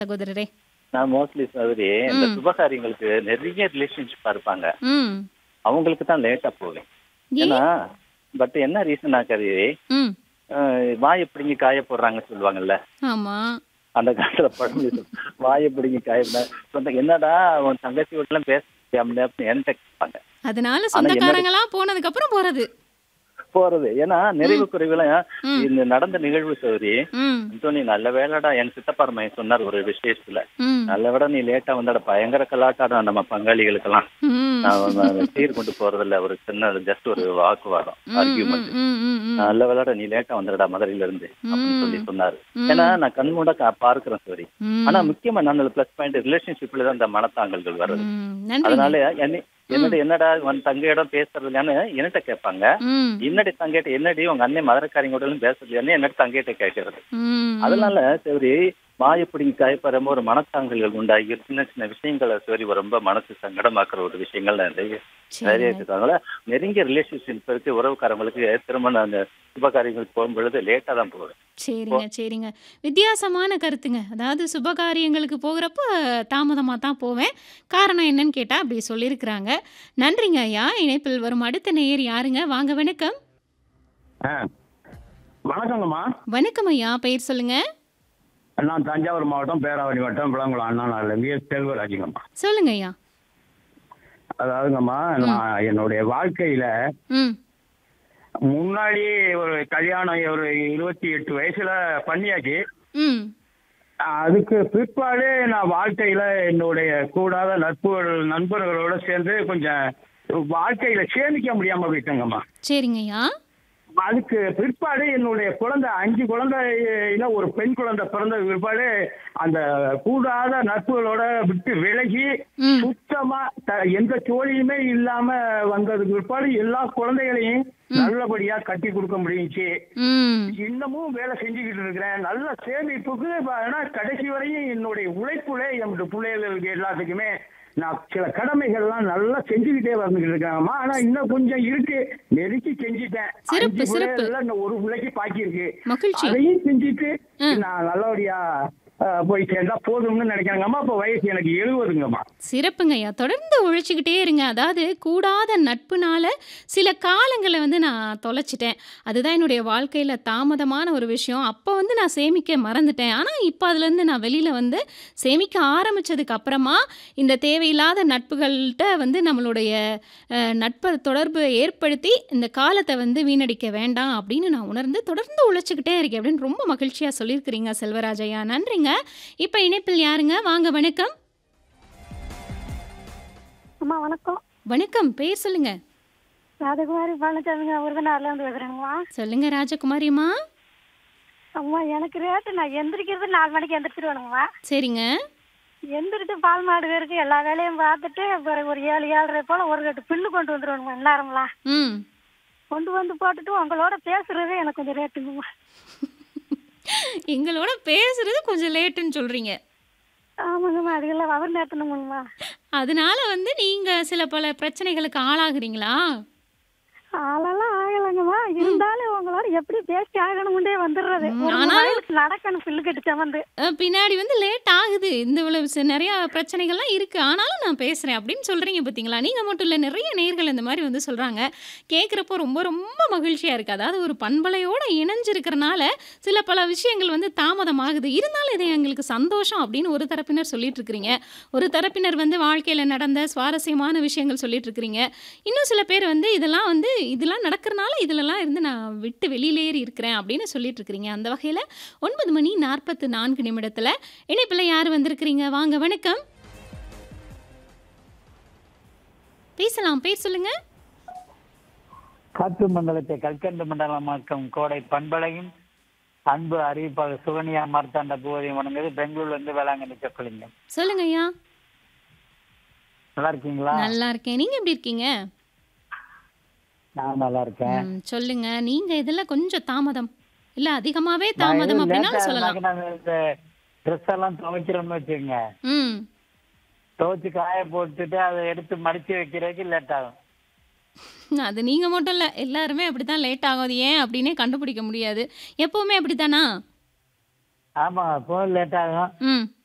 சகோதரரே நான் மோஸ்ட்லி சௌரி இந்த ம். சுபகாரியங்களுக்கு நிறைய ரிலேஷன்ஷிப்பா இருப்பாங்க ம் அவங்களுக்கு தான் லேட்டா போவேன் ஏன் ஏன்னா பட் என்ன ரீசன் கருதி ம் வாயை பிடிங்கி காய போடுறாங்க சொல்லுவாங்கல்ல ஆமா அந்த காலத்துல பழமொழி சொல்லு. வாயை பிடிங்கி காய போடுறாங்க. சொந்த- என்னடா உன் தங்கச்சி வீட்டுல பேச முடியாமல அப்படின்னு என்கிட்ட கேட்பாங்க அதனால என்னோட- சொந்தக்காரங்களா போனதுக்கு அப்புறம் போறது போறது ஏன்னா நிறைவு குறைவுல ம். இந்த நடந்த நிகழ்வு சௌரி ம் அந்தோனி நல்ல வேலைடா என் சித்தப்பாரமையன் சொன்னார் ஒரு விசேஷத்துல ம் நல்ல விட நீ லேட்டா வந்தாட பயங்கர கலாட்டாடம் நம்ம பங்காளிகளுக்கெல்லாம் ம் நான் வந்து சீர் கொண்டு போறதில்ல ஒரு சின்ன ஜஸ்ட் ஒரு வாக்குவாதம் ஆர்கியூமெண்ட் ம் ம் ம் நல்ல விளையாட நீ லேட்டா வந்துடா மதுரையில இருந்து அப்படின்னு சொல்லி சொன்னாரு ம். ஏன்னா நான் கண்மூட கா- பார்க்கிறேன் சரி ம். ஆனா முக்கியமா நான் பிளஸ் பாயிண்ட் ரிலேஷன்ஷிப்ல தான் இந்த மனத்தாங்கல்கள் வருது ம், நன்றிங்க அதனால என்ன என்னடி என்னடா உன் தங்கையிடம் பேசுறது இல்லையான்னு என்கிட்ட கேட்பாங்க ம் என்னடி தங்கையிட்ட என்னடி உங்க அண்ணன் மதுரைக்காரங்களோட பேசுறது இல்லையான்னு என்னட்டு தங்கையிட்ட கேட்கறது ம் அதனால சரி வாயப்பிடிங்க காயப்படுற ஒரு மனத்தாங்கல்கள் உண்டாகி சின்ன சின்ன விஷயங்களை சரி ரொம்ப மனசு சங்கடமாக்குற ஒரு விஷயங்கள் நிறைய நிறைய சரிங்க இருக்கு அதனால நெருங்கிய ரிலேஷன்ஷிப் இருக்கு உறவுக்காரங்களுக்கு திருமணம் அந்த சுபகாரியங்களுக்கு போகும் பொழுது லேட்டா தான் போகுது சரிங்க சரிங்க வித்தியாசமான கருத்துங்க அதாவது சுபகாரியங்களுக்கு போகிறப்ப தாமதமாக தான் போவேன் காரணம் என்னன்னு கேட்டால் அப்படி சொல்லியிருக்கிறாங்க நன்றிங்க ஐயா இணைப்பில் வரும் அடுத்த நேயர் யாருங்க வாங்க வணக்கம் ஆ. வணக்கங்கம்மா வணக்கம் ஐயா பெயர் சொல்லுங்க நான் தஞ்சாவூர் மாவட்டம் பேராவணி வட்டம் விளங்குளம் அண்ணா நகர்லேருந்து செல்வராஜுங்கம்மா சொல்லுங்க ஐயா அதாவதுங்கம்மா நான் என்னுடைய வாழ்க்கையில ம் முன்னாடி ஒரு கல்யாணம் ஒரு இருபத்தி எட்டு வயசுல பண்ணியாச்சு ம் அதுக்கு பிற்பாடு நான் வாழ்க்கையில என்னுடைய கூடாத நட்புகள் நண்பர்களோட சேர்ந்து கொஞ்சம் வாழ்க்கையில சேமிக்க முடியாம போயிட்டேங்கம்மா சரிங்க ஐயா அதுக்கு பிற்பாடு என்னுடைய குழந்தை அஞ்சு குழந்தையில ஒரு பெண் குழந்தை பிறந்த பிற்பாடு அந்த கூடாத நட்புகளோட விட்டு விலகி ம் சுத்தமா த- எந்த சோழியுமே இல்லாம வந்ததுக்கு பிற்பாடு எல்லா குழந்தைகளையும் நல்லபடியா கட்டி கொடுக்க முடிஞ்சுச்சு ம் இன்னமும் வேலை செஞ்சுக்கிட்டு இருக்கிறேன் நல்ல சேமிப்புக்கு ஆனா கடைசி வரையும் என்னுடைய உழைப்புல என்னுடைய பிள்ளைகளுக்கு எல்லாத்துக்குமே நான் சில கடமைகள்லாம் நல்லா செஞ்சுக்கிட்டே வந்துகிட்டு இருக்காங்கம்மா ஆனா இன்னும் கொஞ்சம் இருக்கு நெருக்கி செஞ்சுட்டேன் சிறப்பு, அஞ்சு சிறப்பு. பிள்ளைகள்ல இன்னும் ஒரு பிள்ளைக்கு பாக்கி இருக்கு மகிழ்ச்சி அதையும் செஞ்சுட்டு ம். நான் நல்லபடியா அஹ், போய் சேர்ந்தா போதும்னு நினைக்கிறாங்கம்மா அப்ப வயசு எனக்கு எழுபதுங்கம்மா சிறப்புங்க ஐயா தொடர்ந்து உழைச்சிக்கிட்டே இருங்க அதாவது கூடாத நட்புனால சில காலங்களை வந்து நான் தொலைச்சிட்டேன் அதுதான் என்னுடைய வாழ்க்கையில் தாமதமான ஒரு விஷயம் அப்போ வந்து நான் சேமிக்க மறந்துட்டேன் ஆனால் இப்போ அதுலேருந்து நான் வெளியில் வந்து சேமிக்க ஆரம்பிச்சதுக்கு அப்புறமா இந்த தேவையில்லாத நட்புகள்கிட்ட வந்து நம்மளுடைய அஹ், நட்பு தொடர்பு ஏற்படுத்தி இந்த காலத்தை வந்து வீணடிக்க வேண்டாம் அப்படின்னு நான் உணர்ந்து தொடர்ந்து உழைச்சிக்கிட்டே இருக்கேன் அப்படின்னு ரொம்ப மகிழ்ச்சியாக சொல்லியிருக்கிறீங்க செல்வராஜ் ஐயா நன்றிங்க இப்போ இணைப்பில் யாருங்க வாங்க வணக்கம் அம்மா வணக்கம் வணக்கம் பேர் சொல்லுங்க ராஜகுமாரி பழனிசாமிங்க விருதுநகர்ல இருந்து பேசுறேங்கம்மா சொல்லுங்க ராஜகுமாரிம்மா அம்மா எனக்கு ரேட்டு நான் எந்திரிக்கிறது நாலு மணிக்கு எந்திரிச்சிருவேணுங்கம்மா சரிங்க எந்திரிச்சு பால் மாடு இருக்கு எல்லா வேலையும் பார்த்துட்டு பிறகு ஒரு ஏழு ஏழரை போல ஒரு கட்டு பில்லு கொண்டு வந்துருவேணுமா எல்லாருங்களா ம் கொண்டு வந்து போட்டுட்டு உங்களோட பேசுறது எனக்கு கொஞ்சம் ரேட்டுங்கம்மா எங்களோட பேசுறது கொஞ்சம் லேட்டுன்னு சொல்றீங்க ஆமாங்கம்மா அதுக்கெல்லாம் அவர் நேரத்தணுங்கம்மா அதனால வந்து நீங்க சில பல பிரச்சனைகளுக்கு ஆளாகுறீங்களா ஆளெல்லாம் ஆகலைங்கம்மா இருந்தாலும் உங்களோட எப்படி பேசி ஆகணும்னே வந்துடுறது ம், ஒரு ஆனாலும்- மயிலுக்கு நடக்கணும் பில்லு கட்டு சமந்து அஹ், பின்னாடி வந்து லேட் ஆகுது இந்த இவ்வளவு ச- நிறைய பிரச்சனைகள்லாம் இருக்கு ஆனாலும் நான் பேசுறேன் அப்படின்னு சொல்றீங்க பார்த்தீங்களா நீங்க மட்டும் இல்லை நிறைய நேர்கள் இந்த மாதிரி வந்து சொல்றாங்க கேட்குறப்போ ரொம்ப ரொம்ப மகிழ்ச்சியா இருக்கு அதாவது ஒரு பண்பலையோட இணைஞ்சிருக்கிறனால சில பல விஷயங்கள் வந்து தாமதமாகுது இருந்தாலும் இது எங்களுக்கு சந்தோஷம் அப்படின்னு ஒரு தரப்பினர் சொல்லிட்டு இருக்கிறீங்க ஒரு தரப்பினர் வந்து வாழ்க்கையில் நடந்த சுவாரஸ்யமான விஷயங்கள் சொல்லிட்டு இருக்கிறீங்க இன்னும் சில பேர் வந்து இதெல்லாம் வந்து இதெல்லாம் நடக்கிறனால இதிலெல்லாம் இருந்து நான் விட்டு வெளியிலேறி இருக்கிறேன் அப்படின்னு சொல்லிட்டு இருக்கிறீங்க அந்த வகையில் ஒன்பது மணி நாற்பத்து நான்கு நிமிடத்தில் இணைப்பில் யார் வந்திருக்கிறீங்க வாங்க வணக்கம் பேசலாம் பேர் சொல்லுங்க காற்று மண்டலத்தை கல்கண்டு மண்டலமாக்கும் கோடை பண்பலையும் அன்பு அறிவிப்பாளர் சுகன்யா மார்த்தாண்ட பூவதியும் வணங்குது பெங்களூர்ல இருந்து வேளாங்கண்ணி சொக்கலிங்கம் சொல்லுங்க ஐயா நல்லா இருக்கீங்களா நல்லா இருக்கேன் நீங்க எப்படி இருக்கீங்க நான் நல்லா இருக்கேன் ம், சொல்லுங்க நீங்க இதெல்லாம் கொஞ்சம் தாமதம் இல்ல அதிகமாவே நான் தாமதம் எதுவும் அப்படின்னாலும் late சொல்லலாம் ஆகுனாக்க நாங்க இந்த ட்ரெஸ் எல்லாம் துவைக்கிறோம்னு வச்சுக்கோங்க ம் துவைச்சு காய போட்டுட்டு அதை எடுத்து மடிச்சு வைக்கிறதுக்கு லேட் ஆகும் அது நீங்க மட்டும் இல்ல எல்லாருமே அப்படித்தான் லேட் ஆகும் அது ஏன் அப்படின்னே கண்டுபிடிக்க முடியாது எப்பவுமே அப்படித்தானா ஆமா அப்போ லேட் ஆகும் ம்